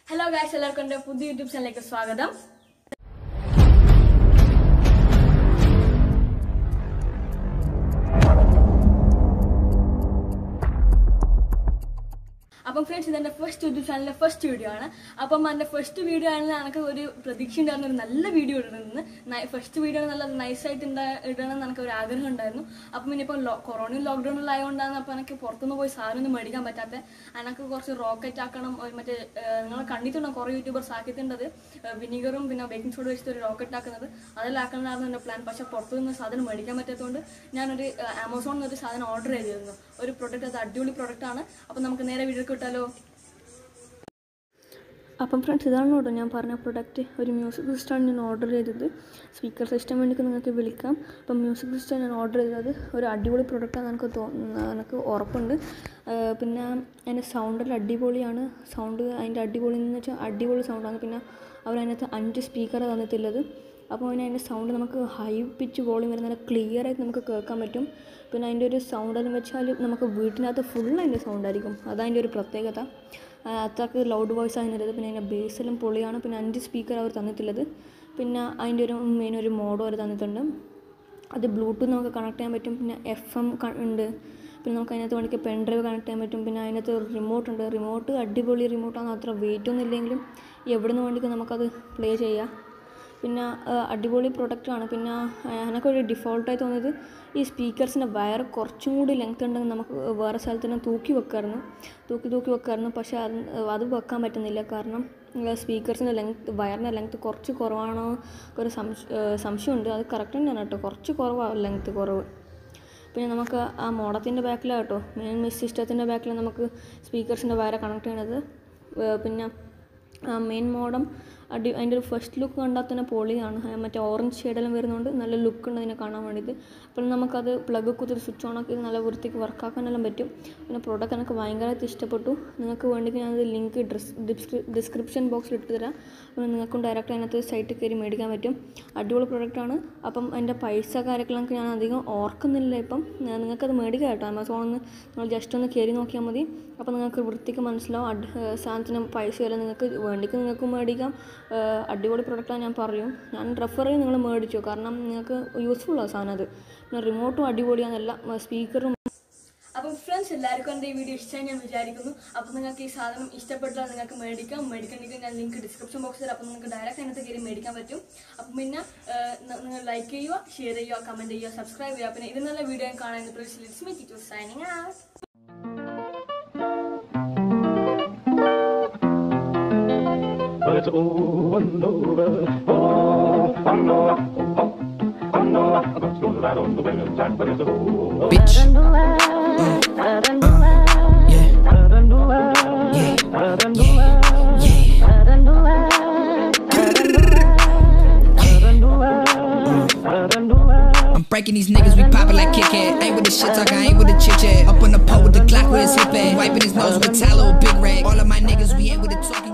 Hello guys എല്ലാവർക്കും എൻ്റെ പുതിയ യൂട്യൂബ് ചാനലിലേക്ക് സ്വാഗതം അപ്പം ഫ്രണ്ട്സ് ഇതെന്റെ ഫസ്റ്റ് യൂട്യൂബ് ചാനലിലെ ഫസ്റ്റ് വീഡിയോ ആണ് അപ്പം എൻ്റെ ഫസ്റ്റ് വീഡിയോ ആണെങ്കിൽ എനിക്ക് ഒരു പ്രതീക്ഷ ഉണ്ടായിരുന്നു ഒരു നല്ല വീഡിയോ ഇടണമെന്ന് ഫസ്റ്റ് വീഡിയോ നല്ല നൈസായിട്ട് ഇടണം എന്ന് എനിക്ക് ഒരു ആഗ്രഹം ഉണ്ടായിരുന്നു അപ്പം ഇനിയിപ്പോൾ കൊറോണയും ലോക്ക്ഡൗണിൽ ആയതുകൊണ്ടാണ് അപ്പോൾ എനിക്ക് പുറത്തുനിന്ന് പോയി സാധനം മേടിക്കാൻ പറ്റാത്ത എനിക്ക് കുറച്ച് റോക്കറ്റ് ആക്കണം ഒരു മറ്റേ നിങ്ങൾ കണ്ടിട്ടുണ്ടോ കുറേ യൂട്യൂബേഴ്സ് ആക്കിയിട്ടുണ്ടത് വിനീഗറും പിന്നെ ബേക്കിംഗ് സോഡ വെച്ചിട്ട് ഒരു റോക്കറ്റ് ആക്കുന്നത് അതെല്ലാം ആക്കണമെന്നായിരുന്നു എൻ്റെ പ്ലാൻ പക്ഷേ പുറത്തുനിന്ന് സാധനം മേടിക്കാൻ പറ്റാത്തതുകൊണ്ട് ഞാനൊരു ആമസോണിൽ നിന്ന് ഒരു സാധനം ഓർഡർ ചെയ്തിരുന്നു ഒരു പ്രൊഡക്റ്റ് അത് അടിപൊളി പ്രൊഡക്റ്റ് ആണ് അപ്പം നമുക്ക് നേരെ വീഡിയോ കിട്ടാലോ അപ്പം ഫ്രണ്ട്സ് ഇതാണ് കേട്ടോ ഞാൻ പറഞ്ഞ പ്രൊഡക്റ്റ് ഒരു മ്യൂസിക് സിസ്റ്റമാണ് ഞാൻ ഓർഡർ ചെയ്തത് സ്പീക്കർ സിസ്റ്റം വേണ്ടി നിങ്ങൾക്ക് വിളിക്കാം അപ്പം മ്യൂസിക് സിസ്റ്റം ഞാൻ ഓർഡർ ചെയ്തത് ഒരു അടിപൊളി പ്രൊഡക്റ്റാണ് എനിക്ക് തോന്നുന്നു എനിക്ക് ഉറപ്പുണ്ട് പിന്നെ അതിൻ്റെ സൗണ്ടെല്ലാം അടിപൊളിയാണ് സൗണ്ട് അതിൻ്റെ അടിപൊളി എന്ന് വെച്ചാൽ അടിപൊളി സൗണ്ടാണ് പിന്നെ അവർ അതിനകത്ത് അഞ്ച് സ്പീക്കർ തന്നിട്ടുള്ളത് അപ്പോൾ അതിന് അതിൻ്റെ സൗണ്ട് നമുക്ക് ഹൈ പിച്ച് വോളിയം വരുന്ന നല്ല ക്ലിയർ ആയിട്ട് നമുക്ക് കേൾക്കാൻ പറ്റും പിന്നെ അതിൻ്റെ ഒരു സൗണ്ട് എന്ന് വെച്ചാൽ നമുക്ക് വീട്ടിനകത്ത് ഫുൾ അതിൻ്റെ സൗണ്ട് ആയിരിക്കും അതതിൻ്റെ ഒരു പ്രത്യേകത അത്രക്ക് ലൗഡ് വോയിസ് അതിനുള്ളത് പിന്നെ അതിൻ്റെ ബേസെല്ലാം പൊളിയാണ് പിന്നെ അഞ്ച് സ്പീക്കർ അവർ തന്നിട്ടുള്ളത് പിന്നെ അതിൻ്റെ ഒരു മെയിൻ ഒരു മോഡും അവർ തന്നിട്ടുണ്ട് അത് ബ്ലൂടൂത്ത് നമുക്ക് കണക്ട് ചെയ്യാൻ പറ്റും പിന്നെ എഫ് എം ഉണ്ട് പിന്നെ നമുക്ക് അതിനകത്ത് വേണമെങ്കിൽ പെൻ ഡ്രൈവ് കണക്ട് ചെയ്യാൻ പറ്റും പിന്നെ അതിനകത്ത് റിമോട്ട് ഉണ്ട് റിമോട്ട് അടിപൊളി റിമോട്ടാണ് അത്ര വെയിറ്റ് ഒന്നും ഇല്ലെങ്കിലും എവിടെ നിന്ന് വേണമെങ്കിൽ നമുക്കത് പ്ലേ ചെയ്യാം പിന്നെ അടിപൊളി പ്രൊഡക്റ്റാണ് പിന്നെ എനിക്കൊരു ഡിഫോൾട്ടായി തോന്നിയത് ഈ സ്പീക്കേഴ്സിൻ്റെ വയർ കുറച്ചും കൂടി ലെങ്ത് ഉണ്ടെങ്കിൽ നമുക്ക് വേറെ സ്ഥലത്ത് തന്നെ തൂക്കി വെക്കാമായിരുന്നു തൂക്കി തൂക്കി വെക്കാമായിരുന്നു പക്ഷേ അത് അത് വെക്കാൻ പറ്റുന്നില്ല കാരണം സ്പീക്കേഴ്സിൻ്റെ ലെങ്ത് വയറിൻ്റെ ലെങ്ത് കുറച്ച് കുറവാണോ ഒരു സംശയമുണ്ട് അത് കറക്റ്റ് തന്നെയാണ് കേട്ടോ കുറച്ച് കുറവാണ് ലെങ്ത് കുറവ് പിന്നെ നമുക്ക് ആ മോഡത്തിൻ്റെ ബാക്കിലാണ് കേട്ടോ മെയിൻ മിസ് സിസ്റ്റത്തിൻ്റെ ബാക്കിൽ നമുക്ക് സ്പീക്കേഴ്സിൻ്റെ വയറെ കണക്ട് ചെയ്യണത് പിന്നെ മെയിൻ മോഡം അടി അതിൻ്റെ ഒരു ഫസ്റ്റ് ലുക്ക് കണ്ടാൽ തന്നെ പൊളിയാണ് മറ്റേ ഓറഞ്ച് ഷെയ്ഡെല്ലാം വരുന്നതുകൊണ്ട് നല്ല ലുക്ക് ഉണ്ട് അതിനെ കാണാൻ വേണ്ടിയിട്ട് അപ്പോൾ നമുക്കത് പ്ലഗ് കുത്തിരി സ്വിച്ച് ഓൺ ആക്കി നല്ല വൃത്തിക്ക് വർക്കാക്കാനെല്ലാം പറ്റും പിന്നെ പ്രോഡക്റ്റ് എനിക്ക് ഭയങ്കരമായിട്ട് ഇഷ്ടപ്പെട്ടു നിങ്ങൾക്ക് വേണ്ടിയിട്ട് ഞാനത് ലിങ്ക് ഡ്രസ് ഡിസ്ക്രിപ്ഷൻ ബോക്സിൽ ഇട്ട് തരാം അപ്പോൾ നിങ്ങൾക്കും ഡയറക്റ്റ് അതിനകത്ത് സൈറ്റിൽ കയറി മേടിക്കാൻ പറ്റും അടിപൊളി പ്രോഡക്റ്റാണ് അപ്പം എൻ്റെ പൈസ കാര്യങ്ങളൊക്കെ ഞാൻ അധികം ഓർക്കുന്നില്ല ഇപ്പം നിങ്ങൾക്കത് മേടിക്കാം കേട്ടോ ആമസോണിൽ നിന്ന് നിങ്ങൾ ജസ്റ്റ് ഒന്ന് കയറി നോക്കിയാൽ മതി അപ്പോൾ നിങ്ങൾക്ക് വൃത്തിക്ക് മനസ്സിലാവും അഡ് സാധനത്തിന് പൈസയെല്ലാം നിങ്ങൾക്ക് വേണ്ടിക്ക് നിങ്ങൾക്ക് മേടിക്കാം അടിപൊളി പ്രൊഡക്റ്റാണ് ഞാൻ പറയും ഞാൻ റെഫർ ചെയ്ത് നിങ്ങൾ മേടിച്ചു കാരണം നിങ്ങൾക്ക് യൂസ്ഫുള്ളാണ് സാധനം അത് പിന്നെ റിമോട്ടും അടിപൊളിയാണെല്ല സ്പീക്കറും അപ്പം ഫ്രണ്ട്സ് എല്ലാവർക്കും എൻ്റെ ഈ വീഡിയോ ഇഷ്ടമായി ഞാൻ വിചാരിക്കുന്നു അപ്പം നിങ്ങൾക്ക് ഈ സാധനം ഇഷ്ടപ്പെട്ടാൽ നിങ്ങൾക്ക് മേടിക്കാം മേടിക്കണമെങ്കിൽ ഞാൻ ലിങ്ക് ഡിസ്ക്രിപ്ഷൻ ബോക്സിൽ അപ്പം നിങ്ങൾക്ക് ഡയറക്റ്റ് അതിനകത്ത് കയറി മേടിക്കാൻ പറ്റും അപ്പം പിന്നെ നിങ്ങൾ ലൈക്ക് ചെയ്യുക ഷെയർ ചെയ്യുക കമൻറ്റ് ചെയ്യുക സബ്സ്ക്രൈബ് ചെയ്യുക പിന്നെ ഇത് നല്ല വീഡിയോ കാണാൻ produce me teacher signing out But it's over and over. Oh, I know, oh, I know, I'm going to ride on the window side, but it's over. bitch. I'm breaking these niggas, we poppin' like Kit Kat. Ain't with the shit talk, I ain't with the chit chat. Up on the pole with the Glock where it's hip at. Wiping his nose with a towel or a big rag. All of my niggas, we ain't with the talk.